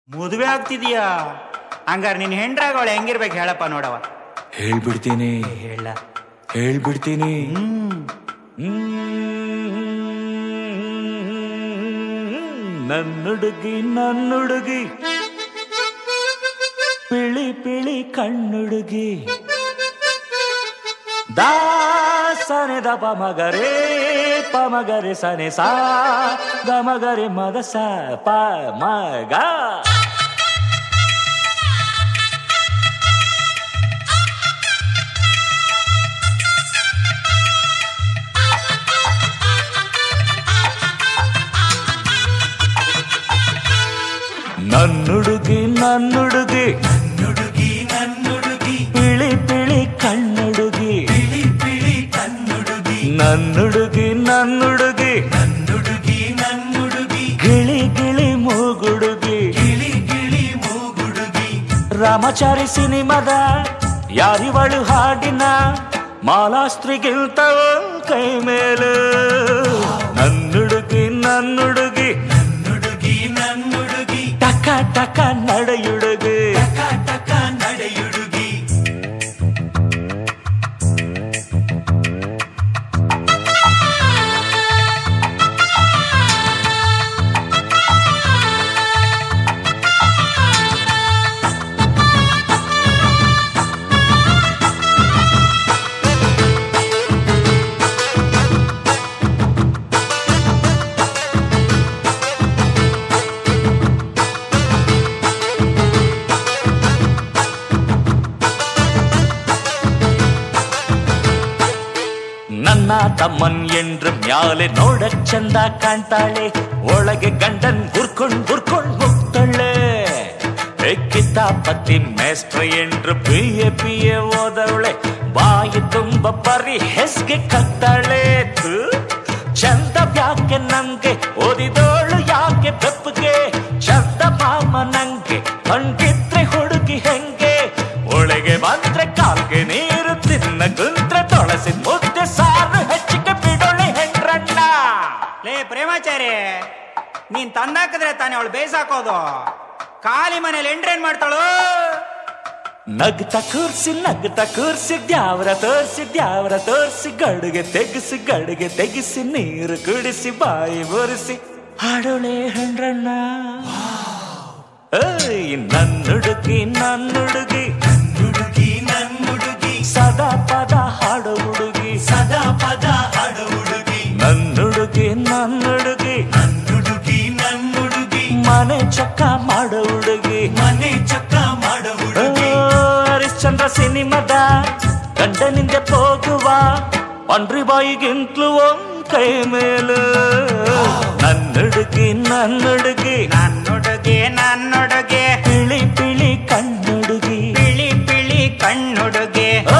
ಮದುವೆ ಆಗ್ತಿದೀಯಾ ಹಂಗಾರೆ ನಿನ್ ಹೆಂಡ್ರಾಗವಳೆ ಹೆಂಗಿರ್ಬೇಕು ಹೇಳಪ್ಪ ನೋಡವ ಹೇಳ್ಬಿಡ್ತೀನಿ ಹೇಳ ಹೇಳ್ಬಿಡ್ತೀನಿ ಹ್ಮ್ ನನ್ನುಡುಗಿ ನನ್ನುಡುಗಿ ಪಿಳಿ ಪಿಳಿ ಕಣ್ಣುಡುಗಿ ದಾಸನೆ ದ ಪಮಗರೆ ಪಮಗರೆ ಸನೆ ಸಾ ಗಮಗರೆ ಮದ ಸ ಪ ಮಗ ನನ್ನುಡುಗಿ ನನ್ನುಡುಗಿ ನುಡುಗಿ ನನ್ನುಡುಗಿ ಪಿಳಿ ಪಿಳಿ ಕಣ್ಣುಡುಗಿ ಬಿಳಿ ಬಿಳಿ ಕನ್ನುಡುಗಿ ನನ್ನುಡುಗಿ ನನ್ನುಡುಗಿ ನನ್ನುಡುಗಿ ನನ್ನುಡುಗಿ ಗಿಳಿ ಗಿಳಿ ಮೂಗುಡುಗಿ ಗಿಳಿ ಗಿಳಿ ಮೂಗುಡುಗಿ ರಾಮಚಾರಿ ಸಿನಿಮದ ಯಾರಿವಳು ಹಾಡಿನ ಮಾಲಾಸ್ತ್ರಿಗಿಂತ ಒಂದ್ ಕೈ ಮೇಲು ನನ್ನುಡುಗಿ ನನ್ನುಡುಗಿ ನನ್ನುಡುಗಿ ನನ್ನುಡುಗಿ ಟಕ ಟಕ ನಡೆಯುಡುಗಿ ಟಕ ಟಕ ನಡೆಯುಡುಗಿ ನನ್ನ ತಮ್ಮನ್ ಎಂಡ್ರ ಮ್ಯಾಲೆ ನೋಡಕ್ ಚಂದ ಕಾಣ್ತಾಳೆ ಒಳಗೆ ಗಂಡನ್ ಗುರ್ಕೊಂಡ್ ಗುರ್ಕೊಂಡ್ ಹೋಗ್ತಾಳೆ ಕಿತ್ತ ಪತಿ ಮೇಸ್ಟ್ರ ಎಂಡ್ರು ಪಿ ಎ ಪಿ ಎ ಓದವಳೆ ಬಾಯಿ ತುಂಬ ಬರೀ ಹೆಸ್ಗೆ ಕತ್ತಾಳೆ ಥು. ಚಂದ ಯಾಕೆ ನಂಗೆ ಓದಿದೋಳು ಯಾಕೆ ಬೆಪ್ಪಗೆ ಚಂದ ಮಾಮ ನಂಗೆ ಹಂಗಿದ್ರೆ ಹುಡುಗಿ ಹೆಂಗೆ ಒಳಗೆ ಬಂದ್ರೆ ಕಾಲ್ಗೆ ನೀರು ತಿನ್ನ ಕುಂತ್ರೆ ತೊಳಸಿ ಮುದ್ದೆ ಸಾರು ಹೆಚ್ಚಿಗೆ ಬಿಡೋಳೆ ಹೆಂಡ್ರಣ್ಣ ಲೇ ಪ್ರೇಮಾಚಾರಿ ನೀನ್ ತಂದಾಕಿದ್ರೆ ತಾನೇ ಅವಳು ಬೇಸಾಕೋದು ಖಾಲಿ ಮನೇಲಿ ಎಂಡ್ರೇನ್ ಮಾಡ್ತಾಳು ನಗ್ತ ಕೂರ್ಸಿ ನಗ್ತ ಕೂರ್ಸಿ ದ್ಯಾವ್ರ ತೋರ್ಸಿ ದ್ಯಾವ್ರ ತೋರ್ಸಿ ಗಡುಗೆ ತೆಗಿಸಿ ಗಡುಗೆ ತೆಗಿಸಿ ನೀರು ಕುಡಿಸಿ ಬಾಯಿ ಬೊರಿಸಿ ಹಾಡೋಳೆ ಹೆಂಡ್ರಣ್ಣ ಏಯ್ ನನ್ನುಡುಗಿ ನನ್ನುಡುಗಿ ನುಡುಗಿ ನನ್ನುಡುಗಿ ಸದಾ ಪದ ಹಾಡು ಹುಡುಗಿ ಸದಾ ಪದ ಹಾಡು ಹುಡುಗಿ ನನ್ನುಡುಗಿ ನನ್ನುಡುಗಿ ನನ್ನುಡುಗಿ ನನ್ನುಡುಗಿ ಮನೆ ಚಕ್ಕ ಮಾಡೋ ಹುಡುಗಿ ಮನೆ ಚಕ್ಕ ಮಾಡ ಹುಡುಗಿ ಓ, ಹರಿಶ್ಚಂದ್ರ ಸಿನಿಮದ ಗಂಡನಿಂದ ಹೋಗುವ ಪಂಡ್ರಿ ಬಾಯಿಗಿಂತಲೂ ಒಂದ್ ಕೈ ಮೇಲು ನನ್ನುಡುಗಿ ನನ್ನುಡುಗಿ ನನ್ನುಡುಗೆ ನನ್ನುಡುಗೆ ಪಿಳಿ ಪಿಳಿ ಕಣ್ಣುಡುಗಿ ಪಿಳಿ ಪಿಳಿ ಕಣ್ಣುಡುಗೆ ಓ,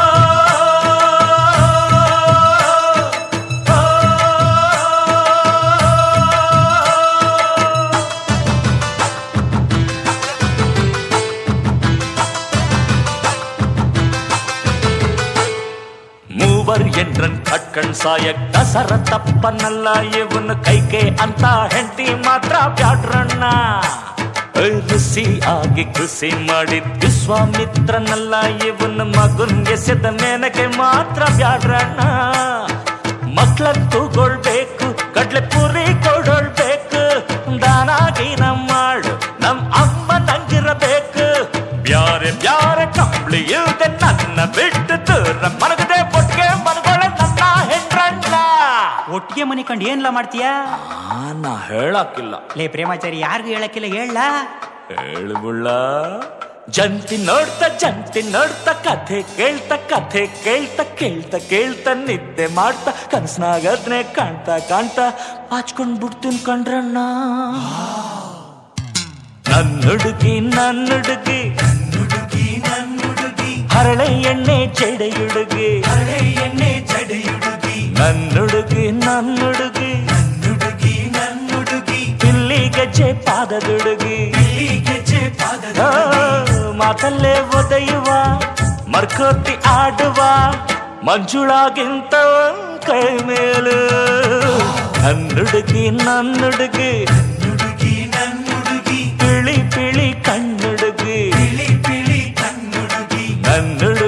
ಮೂವರ್ ಎಂಟ್ರನ್ ಕಟ್ಕಣ್ ಸಾಯಕ್ ದಸರ ತಪ್ಪನಲ್ಲ ಇವನು ಕೈಗೆ ಅಂತ ಹೆಂಡತಿ ಮಾತ್ರ ಬ್ಯಾಡ್ರಣ್ಣ ಋಷಿ ಆಗಿ ಕೃಷಿ ಮಾಡಿದ್ ವಿಶ್ವಾಮಿತ್ರನಲ್ಲ ಇವನು ಮಗನ್ ಎಸೆದ ಮೇನಕೆ ಮಾತ್ರ ಬ್ಯಾಡ್ರಣ್ಣ ಮಕ್ಳನ್ ತೂಗೊಳ್ಬೇಕು ಕಡ್ಲೆ ಪುರಿ ಕೊಡೊಳ್ಬೇಕು ದಾನಾಗಿ ನಮ್ಮ ಮಾಡು ನಮ್ ಅಮ್ಮ ನಂಗಿರಬೇಕು ಬ್ಯಾರೆ ಬ್ಯಾರೆ ಕಂಬಳಿ ಇಲ್ದೆ ನನ್ನ ಬಿಟ್ಟು ದೂರ ಮನಗದೆ ಬೊಟ್ಟಿಗೆ ಮನಗೊಳ ನನ್ನ ಹೆಂಡ್ರಣ್ಣ ಒಟ್ಟಿಗೆ ಮನೆ ಕಂಡು ಏನ್ಲ ಮಾಡ್ತೀಯಾ ನಾ ಹೇಳಕ್ಕಿಲ್ಲ ಲೇ ಪ್ರೇಮಾಚಾರಿ ಯಾರಿಗೂ ಹೇಳಕ್ಕಿಲ್ಲ ಹೇಳ ಹೇಳುಬುಳ್ಳ ಜಂತಿ ನೋಡ್ತಾ ಜಂತಿ ನೋಡ್ತಾ ಕಥೆ ಕೇಳ್ತಾ ಕಥೆ ಕೇಳ್ತಾ ಕೇಳ್ತಾ ಕೇಳ್ತಾ ನಿದ್ದೆ ಮಾಡ್ತಾ ಕನಸ್ನಾಗದ್ನೆ ಕಾಣ್ತಾ ಕಾಣ್ತಾ ಪಾಚ್ಕೊಂಡ್ ಬಿಡ್ತೀನಿ ಕಣ್ರಣ್ಣ ನನ್ನುಡುಗಿ ನನ್ನುಡುಗಿ ನುಡುಗಿ ನನ್ನುಡುಗಿ ಹರಳೆ ಎಣ್ಣೆ ಜಡೆಯುಡುಗಿ ಹಳೆ ಎಣ್ಣೆ ಜಡೆಯುಡುಗಿ ನನ್ನುಡುಗಿ ನನ್ನುಡುಗಿ ನುಡುಗಿ ನನ್ನುಡುಗಿ ಇಲ್ಲಿ ಗೆಜ್ಜೆ ಪಾದದುಡುಗಿ ಬಿಳಿ ಗೆಜ್ಜೆ ಪಾದದ ಆ, ಮಾತಲ್ಲೇ ಒದೆಯುವ ಮರ್ಕೋತಿ ಆಡುವ ಮಂಜುಳಾಗಿಂತ ಒಂದ್ ಕೈ ಮೇಲು ನನ್ನುಡುಗಿ ನನ್ನುಡುಗಿ ನುಡುಗಿ ನನ್ನುಡುಗಿ ಪಿಳಿ ನನ್ನುಡುಗಿ